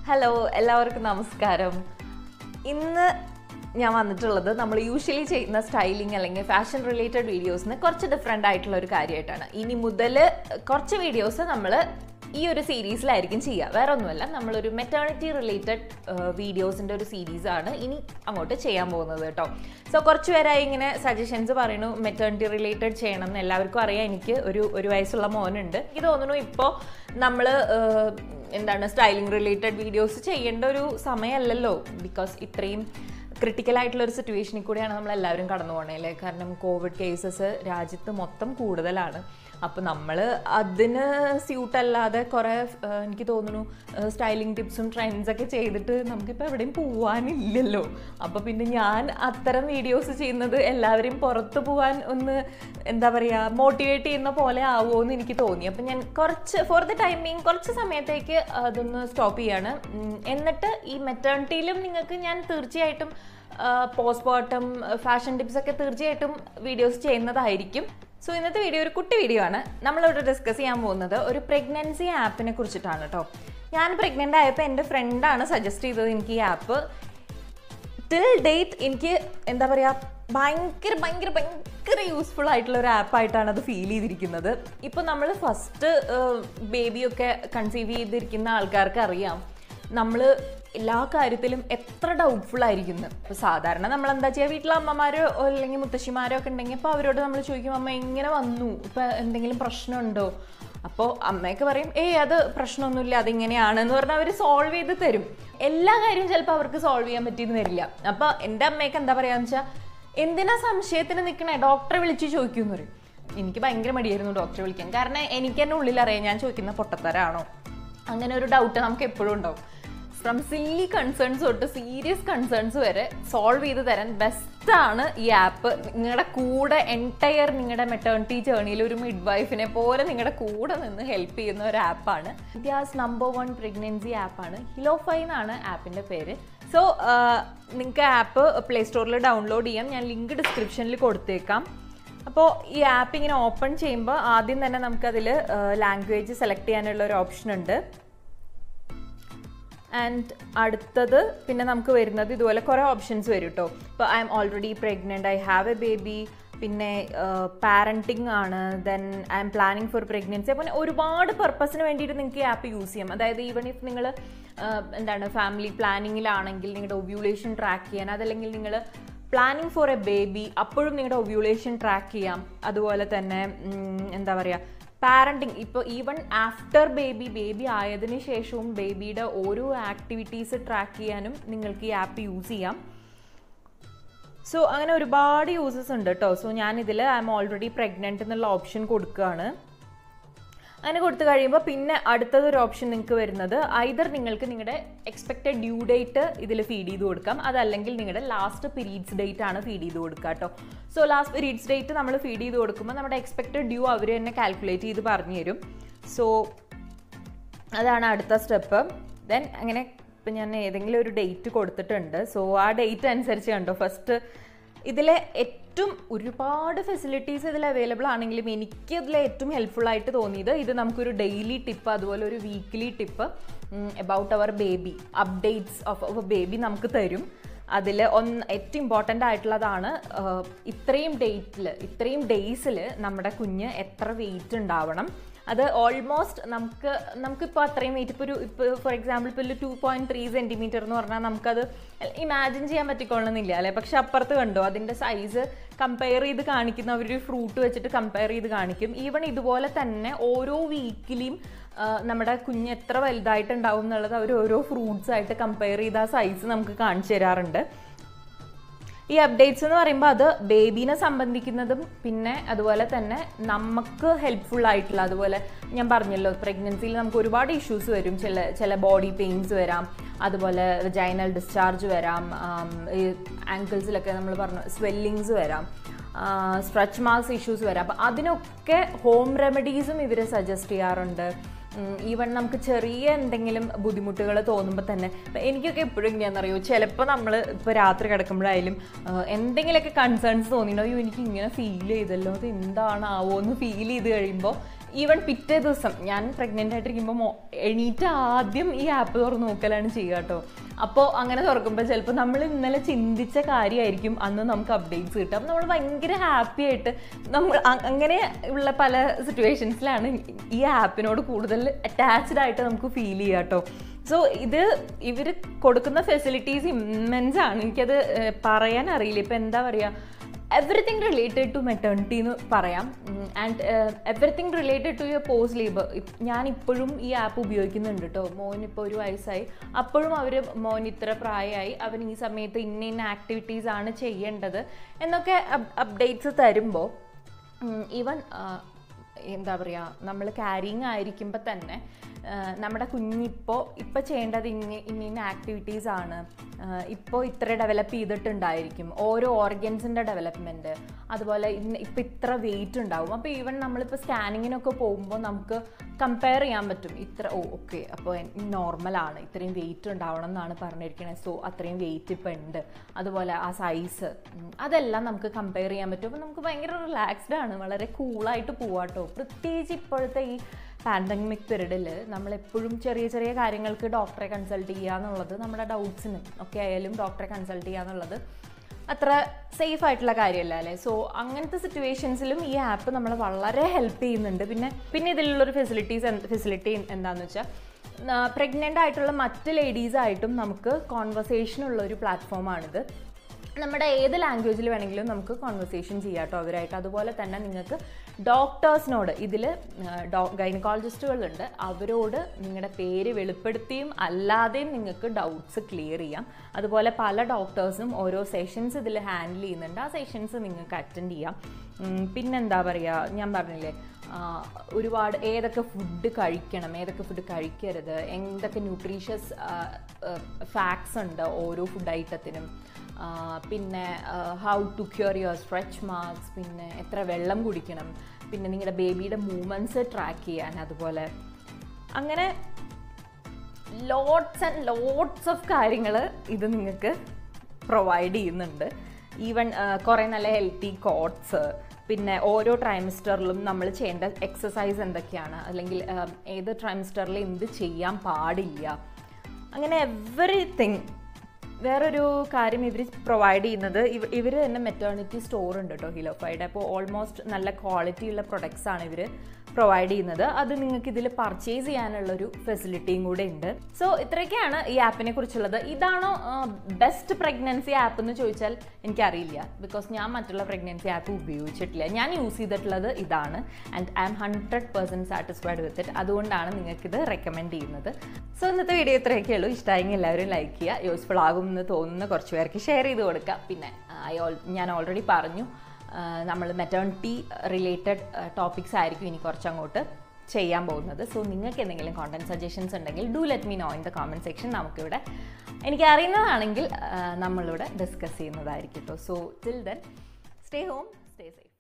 hello എല്ലാവർക്കും നമസ്കാരം ഇന്ന് ഞാൻ വന്നിട്ടുള്ളത് നമ്മൾ യൂഷ്വലി ചെയ്യുന്ന സ്റ്റൈലിംഗ് അല്ലെങ്കിൽ ഫാഷൻ റിലേറ്റഡ് വീഡിയോസിന് കുറച്ച് ഡിഫറെൻ്റ് ആയിട്ടുള്ള ഒരു കാര്യമായിട്ടാണ് ഇനി മുതൽ കുറച്ച് വീഡിയോസ് നമ്മൾ ഈ ഒരു സീരീസിലായിരിക്കും ചെയ്യുക വേറെ ഒന്നുമല്ല നമ്മളൊരു മെറ്റേണിറ്റി റിലേറ്റഡ് വീഡിയോസിൻ്റെ ഒരു സീരീസാണ് ഇനി അങ്ങോട്ട് ചെയ്യാൻ പോകുന്നത് കേട്ടോ സോ കുറച്ച് പേരായി ഇങ്ങനെ സജഷൻസ് പറയുന്നു മെറ്റേണിറ്റി റിലേറ്റഡ് ചെയ്യണം എന്ന് എല്ലാവർക്കും അറിയാം എനിക്ക് ഒരു ഒരു വയസ്സുള്ള മോനുണ്ട് എനിക്ക് തോന്നുന്നു ഇപ്പോൾ നമ്മൾ എന്താണ് സ്റ്റൈലിംഗ് റിലേറ്റഡ് വീഡിയോസ് ചെയ്യേണ്ട ഒരു സമയമല്ലല്ലോ ബിക്കോസ് ഇത്രയും ക്രിട്ടിക്കൽ ആയിട്ടുള്ള ഒരു സിറ്റുവേഷനിൽ കൂടിയാണ് നമ്മൾ എല്ലാവരും കടന്നു പോകണേ അല്ലേ കാരണം കോവിഡ് കേസസ് രാജ്യത്ത് മൊത്തം കൂടുതലാണ് അപ്പോൾ നമ്മൾ അതിന് സ്യൂട്ട് അല്ലാതെ കുറേ ഏഹ്, എനിക്ക് തോന്നുന്നു സ്റ്റൈലിംഗ് ടിപ്സും ട്രെൻഡ്സ് ഒക്കെ ചെയ്തിട്ട് നമുക്കിപ്പോൾ എവിടെയും പോവാനില്ലല്ലോ അപ്പോൾ പിന്നെ ഞാൻ അത്തരം വീഡിയോസ് ചെയ്യുന്നത് എല്ലാവരെയും പുറത്ത് പോകാൻ ഒന്ന് എന്താ പറയുക മോട്ടിവേറ്റ് ചെയ്യുന്ന പോലെ ആവുമോ എന്ന് എനിക്ക് തോന്നി അപ്പം ഞാൻ കുറച്ച് ഫോർ ദ ടൈമിങ് കുറച്ച് സമയത്തേക്ക് അതൊന്ന് സ്റ്റോപ്പ് ചെയ്യാണ് ഉം, എന്നിട്ട് ഈ മെറ്റേണിറ്റിയിലും നിങ്ങൾക്ക് ഞാൻ തീർച്ചയായിട്ടും പോസ്റ്റ്മോർട്ടം ഫാഷൻ ടിപ്സ് ഒക്കെ തീർച്ചയായിട്ടും വീഡിയോസ് ചെയ്യുന്നതായിരിക്കും സോ ഇന്നത്തെ വീഡിയോ ഒരു കുട്ടി വീഡിയോ ആണ് നമ്മളിവിടെ ഡിസ്കസ് ചെയ്യാൻ പോകുന്നത് ഒരു പ്രഗ്നൻസി ആപ്പിനെ കുറിച്ചിട്ടാണ് കേട്ടോ ഞാൻ പ്രഗ്നൻ്റ് ആയപ്പോൾ എൻ്റെ ഫ്രണ്ടാണ് സജസ്റ്റ് ചെയ്തത് എനിക്ക് ഈ ആപ്പ് ടിൽ ഡേറ്റ് എനിക്ക് എന്താ പറയുക ഭയങ്കര ഭയങ്കര ഭയങ്കര യൂസ്ഫുൾ ആയിട്ടുള്ള ഒരു ആപ്പായിട്ടാണ് അത് ഫീൽ ചെയ്തിരിക്കുന്നത് ഇപ്പോൾ നമ്മൾ ഫസ്റ്റ് ബേബിയൊക്കെ കൺസീവ് ചെയ്തിരിക്കുന്ന ആൾക്കാർക്ക് അറിയാം നമ്മൾ എല്ലാ കാര്യത്തിലും എത്ര ഡൗട്ട്ഫുൾ ആയിരിക്കുന്നു ഇപ്പോൾ സാധാരണ നമ്മൾ എന്താ ചെയ്യുക വീട്ടിലെ അമ്മമാരോ അല്ലെങ്കിൽ മുത്തശ്ശിമാരോ ഒക്കെ ഉണ്ടെങ്കിൽ അപ്പോൾ അവരോട് നമ്മൾ ചോദിക്കും അമ്മ എങ്ങനെ വന്നു ഇപ്പം എന്തെങ്കിലും പ്രശ്നമുണ്ടോ അപ്പോൾ അമ്മയൊക്കെ പറയും ഏയ് അത് പ്രശ്നമൊന്നുമില്ല അതിങ്ങനെയാണ് എന്ന് പറഞ്ഞാൽ അവർ സോൾവ് ചെയ്ത് തരും എല്ലാ കാര്യവും ചിലപ്പോൾ അവർക്ക് സോൾവ് ചെയ്യാൻ പറ്റിയെന്ന് വരില്ല അപ്പോൾ എൻ്റെ അമ്മയൊക്കെ എന്താ പറയാന്ന് വെച്ചാൽ എന്തിനാ സംശയത്തിന് നിൽക്കണേ ഡോക്ടറെ വിളിച്ച് ചോദിക്കുമെന്ന് പറയും എനിക്ക് ഭയങ്കര മടിയായിരുന്നു ഡോക്ടറെ വിളിക്കാൻ കാരണം എനിക്ക് തന്നെ ഉള്ളിലറിയാം ഞാൻ ചോദിക്കുന്ന പൊട്ടത്തരാണോ അങ്ങനെ ഒരു ഡൗട്ട് നമുക്ക് എപ്പോഴും ഉണ്ടാവും ഫ്രം സില്ലി കൺസേൺസ് തൊട്ട് സീരിയസ് കൺസേൺസ് വരെ സോൾവ് ചെയ്ത് തരാൻ ബെസ്റ്റാണ് ഈ ആപ്പ് നിങ്ങളുടെ കൂടെ എൻറ്റയർ നിങ്ങളുടെ മെറ്റേണിറ്റി ജേർണിയിൽ ഒരു മിഡ് വൈഫിനെ പോലെ നിങ്ങളുടെ കൂടെ നിന്ന് ഹെൽപ്പ് ചെയ്യുന്ന ഒരു ആപ്പാണ് ഇന്ത്യാസ് നമ്പർ വൺ പ്രഗ്നൻസി ആപ്പാണ് ഹിലോഫൈ എന്നാണ് ആപ്പിൻ്റെ പേര് സോ നിങ്ങൾക്ക് ആപ്പ് പ്ലേ സ്റ്റോറിൽ ഡൗൺലോഡ് ചെയ്യാം ഞാൻ ലിങ്ക് ഡിസ്ക്രിപ്ഷനിൽ കൊടുത്തേക്കാം അപ്പോൾ ഈ ആപ്പ് ഇങ്ങനെ ഓപ്പൺ ചെയ്യുമ്പോൾ ആദ്യം തന്നെ നമുക്കതിൽ ലാംഗ്വേജ് സെലക്ട് ചെയ്യാനുള്ള ഒരു ഓപ്ഷൻ ഉണ്ട് ആൻഡ് അടുത്തത് പിന്നെ നമുക്ക് വരുന്നത് ഇതുപോലെ കുറേ ഓപ്ഷൻസ് വരും കേട്ടോ ഇപ്പോൾ I'm already pregnant I have a baby പിന്നെ പാരൻറ്റിങ് ആണ് then I'm planning for pregnancy അപ്പോൾ ഒരുപാട് പർപ്പസിന് വേണ്ടിയിട്ട് നിങ്ങൾക്ക് ഈ ആപ്പ് യൂസ് ചെയ്യാം അതായത് ഈവൺ ഇഫ് നിങ്ങൾ എന്താണ് ഫാമിലി പ്ലാനിങ്ങിലാണെങ്കിൽ നിങ്ങളുടെ ഒബ്യൂലേഷൻ ട്രാക്ക് ചെയ്യാൻ അതല്ലെങ്കിൽ നിങ്ങൾ പ്ലാനിങ് ഫോർ എ ബേബി അപ്പോഴും നിങ്ങളുടെ ഒബ്യൂലേഷൻ ട്രാക്ക് ചെയ്യാം അതുപോലെ തന്നെ ഉം, എന്താ പറയുക പാരൻറ്റിങ് ഇപ്പോൾ ഈവൺ ആഫ്റ്റർ ബേബി ബേബി ആയതിനു ശേഷവും ബേബിയുടെ ഓരോ ആക്ടിവിറ്റീസ് ട്രാക്ക് ചെയ്യാനും നിങ്ങൾക്ക് ഈ ആപ്പ് യൂസ് ചെയ്യാം സോ അങ്ങനെ ഒരുപാട് യൂസസ് ഉണ്ട് കേട്ടോ സോ ഞാൻ ഇതിൽ ഐ എം ഓൾറെഡി പ്രഗ്നൻറ്റ് എന്നുള്ള ഓപ്ഷൻ കൊടുക്കുകയാണ് അങ്ങനെ കൊടുത്തു കഴിയുമ്പോൾ പിന്നെ അടുത്തതൊരു ഓപ്ഷൻ നിങ്ങൾക്ക് വരുന്നത് ഐദർ നിങ്ങൾക്ക് നിങ്ങളുടെ എക്സ്പെക്റ്റഡ് ഡ്യൂ ഡേറ്റ് ഇതിൽ ഫീഡ് ചെയ്ത് കൊടുക്കാം അതല്ലെങ്കിൽ നിങ്ങളുടെ ലാസ്റ്റ് പീരീഡ്സ് ഡേറ്റ് ആണ് ഫീഡ് ചെയ്ത് കൊടുക്കുക കേട്ടോ സോ ലാസ്റ്റ് പീരീഡ്സ് ഡേറ്റ് നമ്മൾ ഫീഡ് ചെയ്ത് കൊടുക്കുമ്പോൾ നമ്മുടെ എക്സ്പെക്റ്റഡ് ഡ്യൂ അവർ തന്നെ കാൽക്കുലേറ്റ് ചെയ്ത് പറഞ്ഞു തരും സോ അതാണ് അടുത്ത സ്റ്റെപ്പ് ദെൻ അങ്ങനെ ഇപ്പം ഞാൻ ഏതെങ്കിലും ഒരു ഡേറ്റ് കൊടുത്തിട്ടുണ്ട് സോ ആ ഡേറ്റ് അനുസരിച്ച് കണ്ടോ ഫസ്റ്റ് ഇതിലെ ഏറ്റവും ഒരുപാട് ഫെസിലിറ്റീസ് ഇതിൽ അവൈലബിൾ ആണെങ്കിലും എനിക്ക് ഇതിൽ ഏറ്റവും ഹെൽപ്ഫുൾ ആയിട്ട് തോന്നിയത് ഇത് നമുക്കൊരു ഡെയിലി ടിപ്പ് അതുപോലെ ഒരു weekly tip about our baby updates of our baby നമുക്ക് തരും അതിൽ ഒന്ന് ഏറ്റവും ഇമ്പോർട്ടൻ്റ് ആയിട്ടുള്ളതാണ് ആഹ്, ഇത്രയും ഡേറ്റിൽ ഇത്രയും ഡേയ്സിൽ നമ്മുടെ കുഞ്ഞ് എത്ര വെയിറ്റ് ഉണ്ടാവണം അത് ഓൾമോസ്റ്റ് നമുക്ക് നമുക്കിപ്പോൾ അത്രയും വെയിറ്റ് ഇപ്പോൾ ഒരു ഇപ്പോൾ ഫോർ എക്സാമ്പിൾ ഇപ്പോൾ ഒരു ടു പോയിൻറ്റ് ത്രീ സെൻറ്റിമീറ്റർ എന്ന് പറഞ്ഞാൽ നമുക്കത് ഇമാജിൻ ചെയ്യാൻ പറ്റിക്കൊള്ളുന്നില്ല അല്ലേ പക്ഷെ അപ്പുറത്ത് കണ്ടോ അതിൻ്റെ സൈസ് കമ്പയർ ചെയ്ത് കാണിക്കുന്ന അവരൊരു ഫ്രൂട്ട് വെച്ചിട്ട് കമ്പയർ ചെയ്ത് കാണിക്കും ഈവൺ ഇതുപോലെ തന്നെ ഓരോ വീക്കിലും നമ്മുടെ കുഞ്ഞ് എത്ര വലുതായിട്ടുണ്ടാവും എന്നുള്ളത് അവർ ഓരോ ഫ്രൂട്ട്സ് ആയിട്ട് കമ്പയർ ചെയ്ത് ആ സൈസ് നമുക്ക് കാണിച്ചു തരാറുണ്ട് ഈ അപ്ഡേറ്റ്സ് എന്ന് പറയുമ്പോൾ അത് ബേബീനെ സംബന്ധിക്കുന്നതും പിന്നെ അതുപോലെ തന്നെ നമുക്ക് ഹെൽപ്ഫുൾ ആയിട്ടുള്ള അതുപോലെ ഞാൻ പറഞ്ഞല്ലോ പ്രഗ്നൻസിയിൽ നമുക്ക് ഒരുപാട് ഇഷ്യൂസ് വരും ചില ചില ബോഡി പെയിൻസ് വരാം അതുപോലെ ജൈനൽ ഡിസ്ചാർജ് വരാം ആം, ഈ ആങ്കിൾസിലൊക്കെ നമ്മൾ പറഞ്ഞു സ്വെല്ലിങ്സ് വരാം സ്ട്രെച്ച് മാർക്സ് ഇഷ്യൂസ് വരാം അപ്പം അതിനൊക്കെ ഹോം റെമഡീസും ഇവർ സജസ്റ്റ് ചെയ്യാറുണ്ട് ഈവൺ നമുക്ക് ചെറിയ എന്തെങ്കിലും ബുദ്ധിമുട്ടുകൾ തോന്നുമ്പോൾ തന്നെ ഇപ്പം എനിക്കൊക്കെ എപ്പോഴും എങ്ങനെയാണെന്നറിയോ ചിലപ്പോൾ നമ്മൾ ഇപ്പോൾ രാത്രി കിടക്കുമ്പോഴായാലും ആ, എന്തെങ്കിലുമൊക്കെ കൺസേൺസ് തോന്നിയിട്ടുണ്ടോ അയ്യോ എനിക്ക് ഇങ്ങനെ ഫീൽ ചെയ്തല്ലോ അത് എന്താണാവോ എന്ന് ഫീൽ ചെയ്ത് കഴിയുമ്പോൾ ഈവൻ പിറ്റേ ദിവസം ഞാൻ പ്രഗ്നൻ്റ് ആയിട്ടിരിക്കുമ്പോൾ മോ എണീറ്റ് ആദ്യം ഈ ആപ്പ് തുറന്ന് നോക്കലാണ് ചെയ്യുക കേട്ടോ അപ്പോൾ അങ്ങനെ തുറക്കുമ്പോൾ ചിലപ്പോൾ നമ്മൾ ഇന്നലെ ചിന്തിച്ച കാര്യമായിരിക്കും അന്ന് നമുക്ക് അപ്ഡേറ്റ്സ് കിട്ടുക അപ്പോൾ നമ്മൾ ഭയങ്കര ഹാപ്പി ആയിട്ട് നമ്മൾ അ- അങ്ങനെ ഉള്ള പല സിറ്റുവേഷൻസിലാണ് ഈ ആപ്പിനോട് കൂടുതൽ അറ്റാച്ച്ഡ് ആയിട്ട് നമുക്ക് ഫീൽ ചെയ്യുക കേട്ടോ സോ ഇത് ഇവർ കൊടുക്കുന്ന ഫെസിലിറ്റീസ് ഇമ്മൻസ് ആണ് എനിക്കത് ഏർ, പറയാൻ അറിയില്ല ഇപ്പം എന്താ പറയുക എവറിത്തിങ് റിലേറ്റഡ് ടു മെറ്റേണിറ്റി എന്ന് പറയാം and everything related to your post labour ഞാൻ ഇപ്പോഴും ഈ ആപ്പ് ഉപയോഗിക്കുന്നുണ്ട് കേട്ടോ മോൻ ഇപ്പോൾ ഒരു വയസ്സായി അപ്പോഴും അവർ മോൻ ഇത്ര പ്രായമായി അവൻ ഈ സമയത്ത് ഇന്ന ഇന്ന ആക്ടിവിറ്റീസ് ആണ് ചെയ്യേണ്ടത് എന്നൊക്കെ അപ്ഡേറ്റ്സ് തരുമ്പോൾ ഈവൻ എന്താ പറയുക നമ്മൾ ക്യാരിങ് ആയിരിക്കുമ്പോൾ തന്നെ ആ, നമ്മുടെ കുഞ്ഞിപ്പോൾ ഇപ്പോൾ ചെയ്യേണ്ടത് ഇന്ന ഇന്ന ഇന്ന ആക്ടിവിറ്റീസ് ആണ് ഇപ്പോൾ ഇത്ര ഡെവലപ്പ് ചെയ്തിട്ടുണ്ടായിരിക്കും ഓരോ ഓർഗൻസിൻ്റെ ഡെവലപ്മെൻറ്റ് അതുപോലെ ഇന്ന് ഇപ്പം ഇത്ര വെയിറ്റ് ഉണ്ടാവും അപ്പോൾ ഈവൻ നമ്മളിപ്പോൾ സ്കാനിങ്ങിനൊക്കെ പോകുമ്പോൾ നമുക്ക് കമ്പയർ ചെയ്യാൻ പറ്റും ഇത്ര ഓ ഓക്കെ അപ്പോൾ നോർമലാണ് ഇത്രയും വെയിറ്റ് ഉണ്ടാവണം എന്നാണ് പറഞ്ഞിരിക്കുന്നത് സോ അത്രയും വെയിറ്റ് ഇപ്പം ഉണ്ട് അതുപോലെ ആ സൈസ് അതെല്ലാം നമുക്ക് കമ്പയർ ചെയ്യാൻ പറ്റും അപ്പോൾ നമുക്ക് ഭയങ്കര റിലാക്സ്ഡ് ആണ് വളരെ കൂളായിട്ട് പോവാട്ടോ പ്രത്യേകിച്ച് ഇപ്പോഴത്തെ ഈ പാൻഡമിക് പീരീഡിൽ നമ്മളെപ്പോഴും ചെറിയ ചെറിയ കാര്യങ്ങൾക്ക് ഡോക്ടറെ കൺസൾട്ട് ചെയ്യുക എന്നുള്ളത് നമ്മുടെ ഡൗട്ട്സിനും ഒക്കെ ആയാലും ഡോക്ടറെ കൺസൾട്ട് ചെയ്യുക എന്നുള്ളത് അത്ര സേഫ് ആയിട്ടുള്ള കാര്യമല്ല അല്ലേ സോ അങ്ങനത്തെ സിറ്റുവേഷൻസിലും ഈ ആപ്പ് നമ്മളെ വളരെ ഹെൽപ്പ് ചെയ്യുന്നുണ്ട് പിന്നെ പിന്നെ ഇതിലുള്ളൊരു ഫെസിലിറ്റീസ് ഫെസിലിറ്റി എന്താണെന്ന് വെച്ചാൽ പ്രഗ്നൻ്റ് ആയിട്ടുള്ള മറ്റ് ലേഡീസായിട്ടും നമുക്ക് കോൺവെർസേഷൻ ഉള്ള ഒരു പ്ലാറ്റ്ഫോമാണിത് നമ്മുടെ ഏത് ലാംഗ്വേജിൽ വേണമെങ്കിലും നമുക്ക് കോൺവെർസേഷൻ ചെയ്യാം കേട്ടോ അവരായിട്ട് അതുപോലെ തന്നെ നിങ്ങൾക്ക് ഡോക്ടേഴ്സിനോട് ഇതിൽ ഗൈനക്കോളജിസ്റ്റുകളുണ്ട് അവരോട് നിങ്ങളുടെ പേര് വെളിപ്പെടുത്തിയും അല്ലാതെയും നിങ്ങൾക്ക് ഡൗട്ട്സ് ക്ലിയർ ചെയ്യാം അതുപോലെ പല ഡോക്ടേഴ്സും ഓരോ സെഷൻസ് ഇതിൽ ഹാൻഡിൽ ചെയ്യുന്നുണ്ട് ആ സെഷൻസ് നിങ്ങൾക്ക് അറ്റൻഡ് ചെയ്യാം ഉം, പിന്നെന്താ പറയുക ഞാൻ പറഞ്ഞില്ലേ ആ, ഒരുപാട് ഏതൊക്കെ ഫുഡ് കഴിക്കണം ഏതൊക്കെ ഫുഡ് കഴിക്കരുത് എന്തൊക്കെ ന്യൂട്രീഷ്യസ് ഫാക്ട്സ് ഉണ്ട് ഓരോ ഫുഡ് ഐറ്റത്തിനും ആ, പിന്നെ how to cure your stretch marks പിന്നെ എത്ര വെള്ളം കുടിക്കണം പിന്നെ നിങ്ങളുടെ ബേബിയുടെ മൂവ്മെൻറ്റ്സ് ട്രാക്ക് ചെയ്യാൻ അതുപോലെ അങ്ങനെ ലോട്ട്സ് ആൻഡ് ലോട്ട്സ് ഓഫ് കാര്യങ്ങൾ ഇത് നിങ്ങൾക്ക് പ്രൊവൈഡ് ചെയ്യുന്നുണ്ട് ഈവൻ കുറേ നല്ല ഹെൽത്തി കോട്ട്സ് പിന്നെ ഓരോ ട്രൈമിസ്റ്ററിലും നമ്മൾ ചെയ്യേണ്ട എക്സസൈസ് എന്തൊക്കെയാണ് അല്ലെങ്കിൽ ആ, ഏത് ട്രൈമിസ്റ്ററിൽ എന്ത് ചെയ്യാൻ പാടില്ല അങ്ങനെ എവറിത്തിങ് വേറൊരു കാര്യം ഇവർ പ്രൊവൈഡ് ചെയ്യുന്നത് ഇവ ഇവർ തന്നെ മെറ്റേണിറ്റി സ്റ്റോർ ഉണ്ട് കേട്ടോ ഹിലോഫൈഡ് അപ്പോൾ ഓൾമോസ്റ്റ് നല്ല ക്വാളിറ്റി ഉള്ള പ്രൊഡക്ട്സ് ആണ് ഇവർ പ്രൊവൈഡ് ചെയ്യുന്നത് അത് നിങ്ങൾക്ക് ഇതിൽ പർച്ചേസ് ചെയ്യാനുള്ളൊരു ഫെസിലിറ്റിയും കൂടെ ഉണ്ട് സോ ഇത്രയൊക്കെയാണ് ഈ ആപ്പിനെ കുറിച്ചുള്ളത് ഇതാണോ ബെസ്റ്റ് പ്രഗ്നൻസി ആപ്പ് എന്ന് ചോദിച്ചാൽ എനിക്കറിയില്ല ബിക്കോസ് ഞാൻ മറ്റുള്ള പ്രഗ്നൻസി ആപ്പ് ഉപയോഗിച്ചിട്ടില്ല ഞാൻ യൂസ് ചെയ്തിട്ടുള്ളത് ഇതാണ് and I'm hundred percent satisfied with it അതുകൊണ്ടാണ് നിങ്ങൾക്കിത് റെക്കമെൻഡ് ചെയ്യുന്നത് സോ ഇന്നത്തെ വീഡിയോ ഇത്രയൊക്കെ ഉള്ളൂ ഇഷ്ടമായെങ്കിൽ എല്ലാവരും ലൈക്ക് ചെയ്യുക യൂസ്ഫുൾ ആകും എന്ന് തോന്നുന്ന കുറച്ച് പേർക്ക് ഷെയർ ചെയ്ത് കൊടുക്കുക പിന്നെ ഐ ഓൾ ഞാൻ ഓൾറെഡി പറഞ്ഞു നമ്മൾ മെറ്റേണിറ്റി റിലേറ്റഡ് ടോപ്പിക്സ് ആയിരിക്കും ഇനി കുറച്ചങ്ങോട്ട് ചെയ്യാൻ പോകുന്നത് സോ നിങ്ങൾക്ക് എന്തെങ്കിലും കോണ്ടന്റ് സജഷൻസ് ഉണ്ടെങ്കിൽ do let me know in the comment section നമുക്കിവിടെ എനിക്ക് അറിയുന്നതാണെങ്കിൽ ആ, നമ്മളിവിടെ ഡിസ്കസ് ചെയ്യുന്നതായിരിക്കും കേട്ടോ so till then stay home stay safe